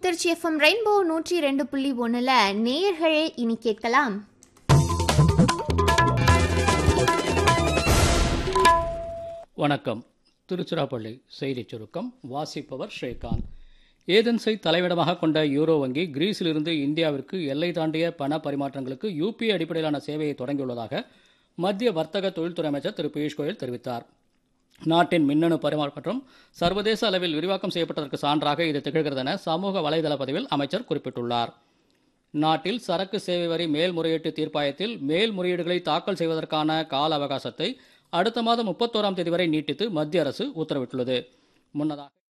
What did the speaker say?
Trichy FM rainbow நூற்றி ரெண்டு புள்ளி ஒன்றில் நேயர்களே இனி கேட்கலாம் வணக்கம் திருச்சிராப்பள்ளி செய்திச் சுருக்கம் வாசிப்பவர் ஸ்ரீகாந்த் ஏதென்ஸை தலைவிடமாக கொண்ட யூரோ வங்கி கிரீஸிலிருந்து இந்தியாவிற்கு எல்லை தாண்டிய பண பரிமாற்றங்களுக்கு யூபிஐ அடிப்படையிலான சேவையை தொடங்கியுள்ளதாக மத்திய வர்த்தக தொழில்துறை அமைச்சர் திரு பியூஷ் கோயல் தெரிவித்தார் நாட்டின் மின்னணு பரிமாற்றம் சர்வதேச அளவில் விரிவாக்கம் செய்யப்பட்டதற்கு சான்றாக இது திகழ்கிறது என சமூக வலைதள பதிவில் அமைச்சர் குறிப்பிட்டுள்ளார் நாட்டில் சரக்கு சேவை வரி மேல்முறையீட்டு தீர்ப்பாயத்தில் மேல்முறையீடுகளை தாக்கல் செய்வதற்கான கால அவகாசத்தை அடுத்த மாதம் முப்பத்தோராம் தேதி வரை நீட்டித்து மத்திய அரசு உத்தரவிட்டுள்ளது முன்னதாக